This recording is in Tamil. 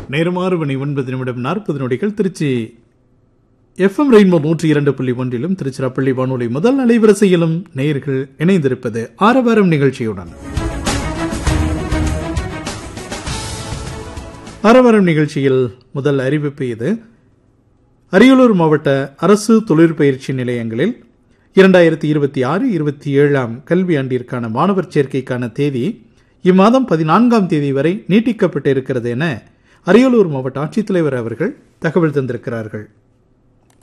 நேரமாறு மணி ஒன்பது நிமிடம் நாற்பது நொடிகள் திருச்சி எஃப்எம் ரெயின்போ நூற்றி இரண்டு புள்ளி ஒன்றிலும் திருச்சிராப்பள்ளி வானொலி முதல் அலைவரிசையிலும் நேயர்கள் இணைந்திருப்பது ஆரவாரம் நிகழ்ச்சியுடன் ஆரவாரம் நிகழ்ச்சியில் முதல் அறிவிப்பு இது அரியலூர் மாவட்ட அரசு தொழிற்பயிற்சி நிலையங்களில் இரண்டாயிரத்தி இருபத்தி ஆறு இருபத்தி ஏழாம் கல்வி ஆண்டிற்கான மாணவர் சேர்க்கைக்கான தேதி இம்மாதம் பதினான்காம் தேதி வரை நீட்டிக்கப்பட்டிருக்கிறது என அரியலூர் மாவட்ட ஆட்சித்தலைவர் அவர்கள் தகவல் தந்திருக்கிறார்கள்